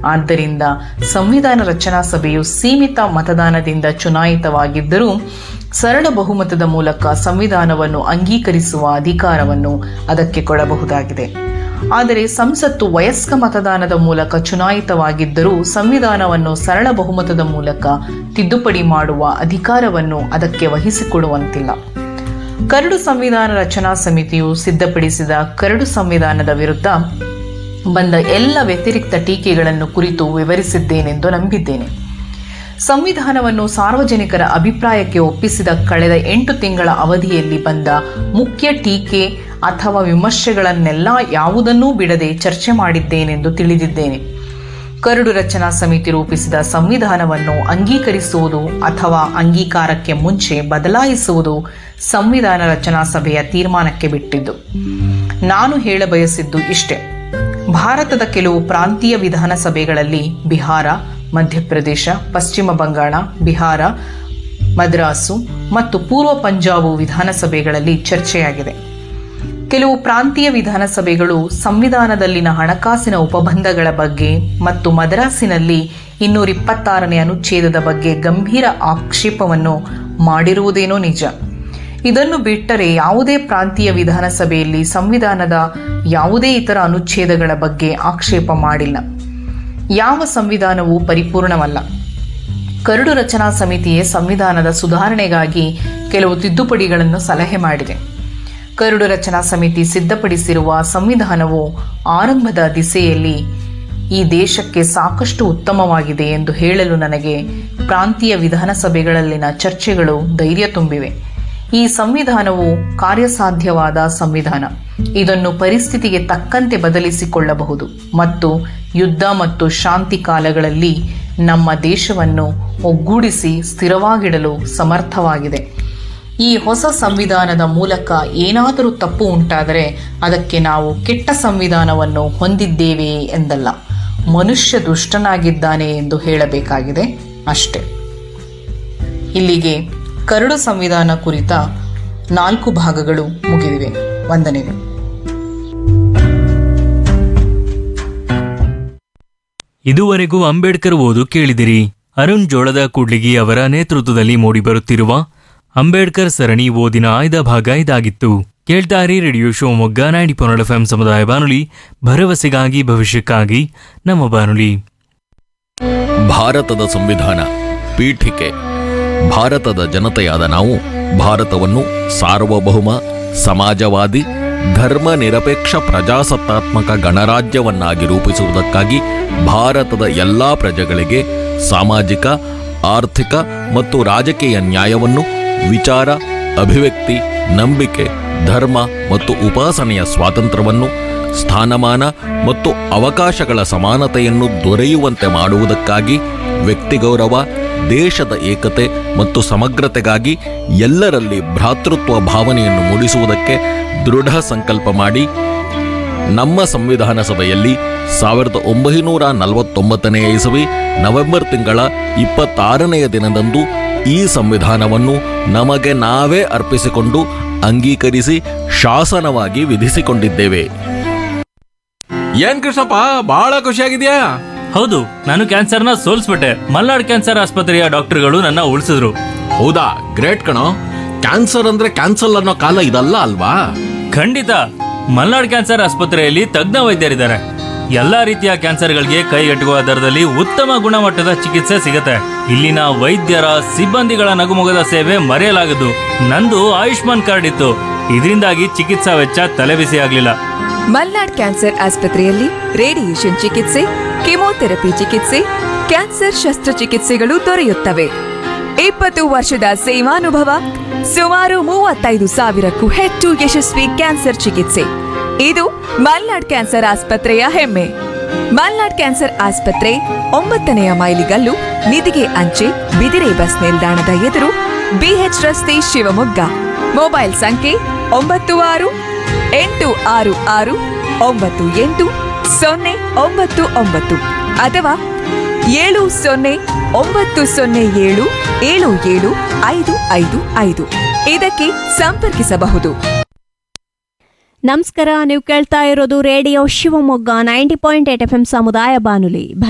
ಆದ್ದರಿಂದ ಸಂವಿಧಾನ ರಚನಾ ಸಭೆಯು ಸೀಮಿತ ಮತದಾನದಿಂದ ಚುನಾಯಿತವಾಗಿದ್ದರೂ ಸರಳ ಬಹುಮತದ ಮೂಲಕ ಸಂವಿಧಾನವನ್ನು ಅಂಗೀಕರಿಸುವ ಅಧಿಕಾರವನ್ನು ಅದಕ್ಕೆ ಕೊಡಬಹುದಾಗಿದೆ ಆದರೆ ಸಂಸತ್ತು ವಯಸ್ಕ ಮತದಾನದ ಮೂಲಕ ಚುನಾಯಿತವಾಗಿದ್ದರೂ ಸಂವಿಧಾನವನ್ನು ಸರಳ ಬಹುಮತದ ಮೂಲಕ ತಿದ್ದುಪಡಿ ಮಾಡುವ ಅಧಿಕಾರವನ್ನು ಅದಕ್ಕೆ ವಹಿಸಿಕೊಡುವಂತಿಲ್ಲ ಕರಡು ಸಂವಿಧಾನ ರಚನಾ ಸಮಿತಿಯು ಸಿದ್ಧಪಡಿಸಿದ ಕರಡು ಸಂವಿಧಾನದ ವಿರುದ್ಧ ಬಂದ ಎಲ್ಲ ವ್ಯತಿರಿಕ್ತ ಟೀಕೆಗಳನ್ನು ಕುರಿತು ವಿವರಿಸಿದ್ದೇನೆಂದು ನಂಬಿದ್ದೇನೆ ಸಂವಿಧಾನವನ್ನು ಸಾರ್ವಜನಿಕರ ಅಭಿಪ್ರಾಯಕ್ಕೆ ಒಪ್ಪಿಸಿದ ಕಳೆದ ಎಂಟು ತಿಂಗಳ ಅವಧಿಯಲ್ಲಿ ಬಂದ ಮುಖ್ಯ ಟೀಕೆ ಅಥವಾ ವಿಮರ್ಶೆಗಳನ್ನೆಲ್ಲ ಯಾವುದನ್ನೂ ಬಿಡದೆ ಚರ್ಚೆ ಮಾಡಿದ್ದೇನೆಂದು ತಿಳಿದಿದ್ದೇನೆ ಕರಡು ರಚನಾ ಸಮಿತಿ ರೂಪಿಸಿದ ಸಂವಿಧಾನವನ್ನು ಅಂಗೀಕರಿಸುವುದು ಅಥವಾ ಅಂಗೀಕಾರಕ್ಕೆ ಮುಂಚೆ ಬದಲಾಯಿಸುವುದು ಸಂವಿಧಾನ ರಚನಾ ಸಭೆಯ ತೀರ್ಮಾನಕ್ಕೆ ಬಿಟ್ಟಿದ್ದು ನಾನು ಹೇಳಬಯಸಿದ್ದು ಇಷ್ಟೇ ಭಾರತದ ಕೆಲವು ಪ್ರಾಂತೀಯ ವಿಧಾನಸಭೆಗಳಲ್ಲಿ ಬಿಹಾರ ಮಧ್ಯಪ್ರದೇಶ ಪಶ್ಚಿಮ ಬಂಗಾಳ ಬಿಹಾರ ಮದ್ರಾಸು ಮತ್ತು ಪೂರ್ವ ಪಂಜಾಬು ವಿಧಾನಸಭೆಗಳಲ್ಲಿ ಚರ್ಚೆಯಾಗಿದೆ ಕೆಲವು ಪ್ರಾಂತೀಯ ವಿಧಾನಸಭೆಗಳು ಸಂವಿಧಾನದಲ್ಲಿನ ಹಣಕಾಸಿನ ಉಪಬಂಧಗಳ ಬಗ್ಗೆ ಮತ್ತು ಮದ್ರಾಸಿನಲ್ಲಿ ಇನ್ನೂರ ಇಪ್ಪತ್ತಾರನೇ ಅನುಚ್ಛೇದದ ಬಗ್ಗೆ ಗಂಭೀರ ಆಕ್ಷೇಪವನ್ನು ಮಾಡಿರುವುದೇನೋ ನಿಜ ಇದನ್ನು ಬಿಟ್ಟರೆ ಯಾವುದೇ ಪ್ರಾಂತೀಯ ವಿಧಾನಸಭೆಯಲ್ಲಿ ಸಂವಿಧಾನದ ಯಾವುದೇ ಇತರ ಅನುಚ್ಛೇದಗಳ ಬಗ್ಗೆ ಆಕ್ಷೇಪ ಮಾಡಿಲ್ಲ ಯಾವ ಸಂವಿಧಾನವೂ ಪರಿಪೂರ್ಣವಲ್ಲ ಕರಡು ರಚನಾ ಸಮಿತಿಯೇ ಸಂವಿಧಾನದ ಸುಧಾರಣೆಗಾಗಿ ಕೆಲವು ತಿದ್ದುಪಡಿಗಳನ್ನು ಸಲಹೆ ಮಾಡಿದೆ ಕರಡು ರಚನಾ ಸಮಿತಿ ಸಿದ್ಧಪಡಿಸಿರುವ ಸಂವಿಧಾನವು ಆರಂಭದ ದಿಸೆಯಲ್ಲಿ ಈ ದೇಶಕ್ಕೆ ಸಾಕಷ್ಟು ಉತ್ತಮವಾಗಿದೆ ಎಂದು ಹೇಳಲು ನನಗೆ ಪ್ರಾಂತೀಯ ವಿಧಾನಸಭೆಗಳಲ್ಲಿನ ಚರ್ಚೆಗಳು ಧೈರ್ಯ ತುಂಬಿವೆ ಈ ಸಂವಿಧಾನವು ಕಾರ್ಯಸಾಧ್ಯವಾದ ಸಂವಿಧಾನ ಇದನ್ನು ಪರಿಸ್ಥಿತಿಗೆ ತಕ್ಕಂತೆ ಬದಲಿಸಿಕೊಳ್ಳಬಹುದು ಮತ್ತು ಯುದ್ಧ ಮತ್ತು ಶಾಂತಿ ಕಾಲಗಳಲ್ಲಿ ನಮ್ಮ ದೇಶವನ್ನು ಒಗ್ಗೂಡಿಸಿ ಸ್ಥಿರವಾಗಿಡಲು ಸಮರ್ಥವಾಗಿದೆ ಈ ಹೊಸ ಸಂವಿಧಾನದ ಮೂಲಕ ಏನಾದರೂ ತಪ್ಪು ಉಂಟಾದರೆ ಅದಕ್ಕೆ ನಾವು ಕೆಟ್ಟ ಸಂವಿಧಾನವನ್ನು ಹೊಂದಿದ್ದೇವೆ ಎಂದಲ್ಲ ಮನುಷ್ಯ ದುಷ್ಟನಾಗಿದ್ದಾನೆ ಎಂದು ಹೇಳಬೇಕಾಗಿದೆ ಅಷ್ಟೆ ಇಲ್ಲಿಗೆ ಕರಡು ಸಂವಿಧಾನ ಕುರಿತ ನಾಲ್ಕು ಭಾಗಗಳು ಮುಗಿದಿವೆ ವಂದನೆಗಳು ಇದುವರೆಗೂ ಅಂಬೇಡ್ಕರ್ ಓದು ಕೇಳಿದಿರಿ ಅರುಣ್ ಜೋಳದ ಕೂಡ್ಲಿಗಿ ಅವರ ನೇತೃತ್ವದಲ್ಲಿ ಮೂಡಿಬರುತ್ತಿರುವ ಅಂಬೇಡ್ಕರ್ ಸರಣಿ ಓದಿನ ಆಯ್ದ ಭಾಗ ಇದಾಗಿತ್ತು ಕೇಳ್ತಾರಿ ರೇಡಿಯೋ ಶಿವಮೊಗ್ಗ ನೈಂಟಿ ಪೊನ್ನಡ ಎಫ್ ಸಮುದಾಯ ಬಾನುಲಿ ಭರವಸೆಗಾಗಿ ಭವಿಷ್ಯಕ್ಕಾಗಿ ನಮ್ಮ ಬಾನುಲಿ ಭಾರತದ ಸಂವಿಧಾನ ಪೀಠಿಕೆ ಭಾರತದ ಜನತೆಯಾದ ನಾವು ಭಾರತವನ್ನು ಸಾರ್ವಭೌಮ ಸಮಾಜವಾದಿ ಧರ್ಮ ನಿರಪೇಕ್ಷ ಪ್ರಜಾಸತ್ತಾತ್ಮಕ ಗಣರಾಜ್ಯವನ್ನಾಗಿ ರೂಪಿಸುವುದಕ್ಕಾಗಿ ಭಾರತದ ಎಲ್ಲಾ ಪ್ರಜೆಗಳಿಗೆ ಸಾಮಾಜಿಕ ಆರ್ಥಿಕ ಮತ್ತು ರಾಜಕೀಯ ನ್ಯಾಯವನ್ನು ವಿಚಾರ ಅಭಿವ್ಯಕ್ತಿ ನಂಬಿಕೆ ಧರ್ಮ ಮತ್ತು ಉಪಾಸನೆಯ ಸ್ವಾತಂತ್ರ್ಯವನ್ನು ಸ್ಥಾನಮಾನ ಮತ್ತು ಅವಕಾಶಗಳ ಸಮಾನತೆಯನ್ನು ದೊರೆಯುವಂತೆ ಮಾಡುವುದಕ್ಕಾಗಿ ವ್ಯಕ್ತಿಗೌರವ ದೇಶದ ಏಕತೆ ಮತ್ತು ಸಮಗ್ರತೆಗಾಗಿ ಎಲ್ಲರಲ್ಲಿ ಭ್ರಾತೃತ್ವ ಭಾವನೆಯನ್ನು ಮೂಡಿಸುವುದಕ್ಕೆ ದೃಢ ಸಂಕಲ್ಪ ಮಾಡಿ ನಮ್ಮ ಸಂವಿಧಾನ ಸಭೆಯಲ್ಲಿ ಸಾವಿರದ ಒಂಬೈನೂರ ನಲವತ್ತೊಂಬತ್ತನೆಯ ಇಸವಿ ನವೆಂಬರ್ ತಿಂಗಳ ಇಪ್ಪತ್ತಾರನೆಯ ದಿನದಂದು ಈ ಸಂವಿಧಾನವನ್ನು ನಮಗೆ ನಾವೇ ಅರ್ಪಿಸಿಕೊಂಡು ಅಂಗೀಕರಿಸಿ ಶಾಸನವಾಗಿ ವಿಧಿಸಿಕೊಂಡಿದ್ದೇವೆ ಏನ್ ಕೃಷ್ಣಪ್ಪ ಬಹಳ ಖುಷಿಯಾಗಿದ್ಯಾ ಹೌದು ನಾನು ಕ್ಯಾನ್ಸರ್ನ ಸೋಲ್ಸ್ಬಿಟ್ಟೆ ಮಲ್ನಾಡ್ ಕ್ಯಾನ್ಸರ್ ಆಸ್ಪತ್ರೆಯ ಡಾಕ್ಟರ್ಗಳು ನನ್ನ ಉಳಿಸಿದ್ರು ಹೌದಾ ಗ್ರೇಟ್ ಕಣೋ ಕ್ಯಾನ್ಸರ್ ಅಂದ್ರೆ ಕ್ಯಾನ್ಸಲ್ ಅನ್ನೋ ಕಾಲ ಇದಲ್ಲ ಅಲ್ವಾ ಖಂಡಿತ ಮಲ್ನಾಡ್ ಕ್ಯಾನ್ಸರ್ ಆಸ್ಪತ್ರೆಯಲ್ಲಿ ತಜ್ಞ ವೈದ್ಯರಿದ್ದಾರೆ ಎಲ್ಲಾ ರೀತಿಯ ಕ್ಯಾನ್ಸರ್ಗಳಿಗೆ ಕೈಗೆಟುಕುವ ದರದಲ್ಲಿ ಉತ್ತಮ ಗುಣಮಟ್ಟದ ಚಿಕಿತ್ಸೆ ಸಿಗುತ್ತೆ ಇಲ್ಲಿನ ವೈದ್ಯರ ಸಿಬ್ಬಂದಿಗಳ ನಗುಮೊಗದ ಸೇವೆ ಮರೆಯಲಾಗದು ನಂದು ಆಯುಷ್ಮಾನ್ ಕಾರ್ಡ್ ಇತ್ತು ಇದರಿಂದಾಗಿ ಚಿಕಿತ್ಸಾ ವೆಚ್ಚ ತಲೆಬಿಸಿ ಆಗ್ಲಿಲ್ಲ ಮಲ್ನಾಡ್ ಕ್ಯಾನ್ಸರ್ ಆಸ್ಪತ್ರೆಯಲ್ಲಿ ರೇಡಿಯೇಷನ್ ಚಿಕಿತ್ಸೆ ಕೆಮೊಥೆರಪಿ ಚಿಕಿತ್ಸೆ ಕ್ಯಾನ್ಸರ್ ಶಸ್ತ್ರಚಿಕಿತ್ಸೆಗಳು ದೊರೆಯುತ್ತವೆ ಇಪ್ಪತ್ತು ವರ್ಷದ ಸೇವಾನುಭವ ಸುಮಾರು ಮೂವತ್ತೈದು ಸಾವಿರಕ್ಕೂ ಹೆಚ್ಚು ಯಶಸ್ವಿ ಕ್ಯಾನ್ಸರ್ ಚಿಕಿತ್ಸೆ ಇದು ಮಲ್ನಾಡ್ ಕ್ಯಾನ್ಸರ್ ಆಸ್ಪತ್ರೆಯ ಹೆಮ್ಮೆ ಮಲ್ನಾಡ್ ಕ್ಯಾನ್ಸರ್ ಆಸ್ಪತ್ರೆ ಒಂಬತ್ತನೆಯ ಮೈಲಿಗಲ್ಲು ನಿಧಿಗೆ ಅಂಚೆ ಬಿದಿರೆ ಬಸ್ ನಿಲ್ದಾಣದ ಎದುರು ಬಿಎಚ್ ರಸ್ತೆ ಶಿವಮೊಗ್ಗ ಮೊಬೈಲ್ ಸಂಖ್ಯೆ ಒಂಬತ್ತು ಆರು ಎಂಟು ಆರು ಆರು ಒಂಬತ್ತು ಎಂಟು ಸೊನ್ನೆ ಒಂಬತ್ತು ಒಂಬತ್ತು ಅಥವಾ ಏಳು ಸೊನ್ನೆ ಒಂಬತ್ತು ಸೊನ್ನೆ ಏಳು ಏಳು ಏಳು ಐದು ಐದು ಐದು ಇದಕ್ಕೆ ಸಂಪರ್ಕಿಸಬಹುದು ನಮಸ್ಕಾರ ನೀವು ಕೇಳ್ತಾ ಇರೋದು radio Shivamogga ninety point eight F M ಸಮುದಾಯ ಬಾನುಲಿ